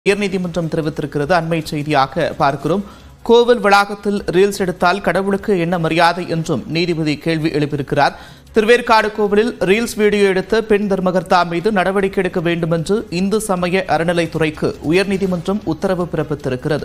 உயர்நீதிமன்றம் தெரிவித்திருக்கிறது அண்மை செய்தியாக பார்க்கிறோம் கோவில் வளாகத்தில் ரீல்ஸ் எடுத்தால் கடவுளுக்கு என்ன மரியாதை என்றும் நீதிபதி கேள்வி எழுப்பியிருக்கிறார் திருவேற்காடு கோவிலில் ரீல்ஸ் வீடியோ எடுத்த பெண் தர்மகர்த்தா மீது நடவடிக்கை எடுக்க வேண்டும் என்று இந்து சமய அறநிலைத்துறைக்கு உயர்நீதிமன்றம் உத்தரவு பிறப்பித்திருக்கிறது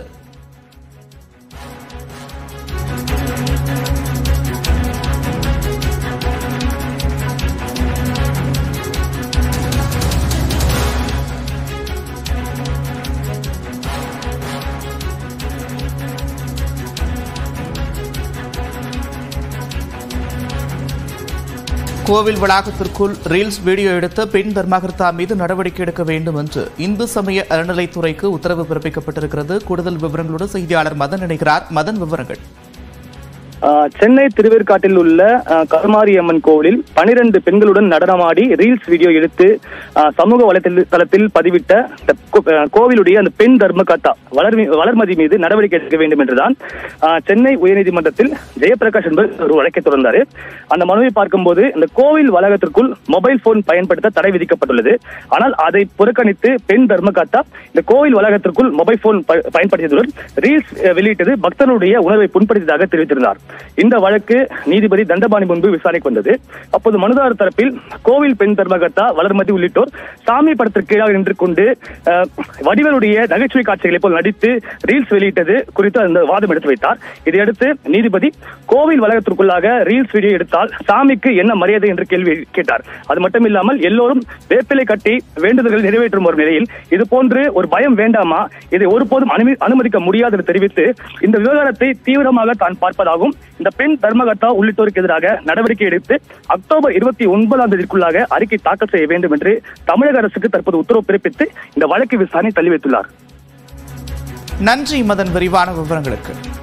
கோவில் வளாகத்திற்குள் ரீல்ஸ் வீடியோ எடுத்த பெண் தர்மகர்த்தா மீது நடவடிக்கை எடுக்க வேண்டும் என்று இந்து சமய அறநிலைத்துறைக்கு உத்தரவு பிறப்பிக்கப்பட்டிருக்கிறது கூடுதல் விவரங்களோடு செய்தியாளர் மதன் இணைகிறார் மதன் விவரங்கள் ஆஹ் சென்னை திருவேற்காட்டில் உள்ள ஆஹ் கருமாரியம்மன் கோவிலில் பனிரெண்டு பெண்களுடன் நடனமாடி ரீல்ஸ் வீடியோ எடுத்து ஆஹ் சமூக வலைத்தள- தளத்தில் பதிவிட்ட இந்த கோ- ஆஹ் கோவிலுடைய அந்த பெண் தர்மகர்த்தா வளர்மி வளர்மதி மீது நடவடிக்கை எடுக்க வேண்டும் என்றுதான் ஆஹ் சென்னை உயர்நீதிமன்றத்தில் ஜெயபிரகாஷ் என்பவர் ஒரு வழக்கை தொடர்ந்தார் அந்த மனுவை பார்க்கும்போது இந்த கோவில் வளாகத்திற்குள் மொபைல் போன் பயன்படுத்த தடை விதிக்கப்பட்டுள்ளது ஆனால் அதை புறக்கணித்து பெண் தர்மகர்த்தா இந்த கோவில் வளாகத்திற்குள் மொபைல் போன் ப- பயன்படுத்தியதுடன் ரீல்ஸ் அஹ், வெளியிட்டது பக்தனுடைய உணர்வை புண்படுத்தியதாக தெரிவித்திருந்தார் இந்த வழக்கு நீதிபதி தண்டபாணி முன்பு விசாரணைக்கு வந்தது அப்போது மனுதாரர் தரப்பில் கோவில் பெண் தர்மகர்த்தா வளர்மதி உள்ளிட்டோர் சாமி படத்திற்கு கீழாக நின்று கொண்டு அஹ், வடிவேலுடைய நகைச்சுவை காட்சிகளை போல் நடித்து ரீல்ஸ் வெளியிட்டது குறித்து அந்த வாதம் எடுத்து வைத்தார் இதையடுத்து நீதிபதி கோவில் வளாகத்திற்குள்ளாக ரீல்ஸ் வீடியோ எடுத்தால் சாமிக்கு என்ன மரியாதை என்று கேள்வி கேட்டார் அது மட்டும் இல்லாமல் எல்லோரும் வேப்பிலை கட்டி வேண்டுதல்கள் நிறைவேற்றும் ஒரு நிலையில் இது போன்று ஒரு பயம் வேண்டாமா இதை ஒருபோதும் அனுமதி அனுமதிக்க முடியாது என்று தெரிவித்து இந்த விவகாரத்தை தீவிரமாக தான் பார்ப்பதாகவும் இந்த பெண் தர்மகர்த்தா உள்ளிட்டோருக்கு எதிராக நடவடிக்கை எடுத்து அக்டோபர் இருபத்தி ஒன்பதாம் தேதிக்குள்ளாக அறிக்கை தாக்கல் செய்ய வேண்டும் என்று தமிழக அரசுக்கு தற்போது உத்தரவு பிறப்பித்து இந்த வழக்கு விசாரணை தள்ளி வைத்துள்ளார் நன்றி மதன் விரிவான விவரங்களுக்கு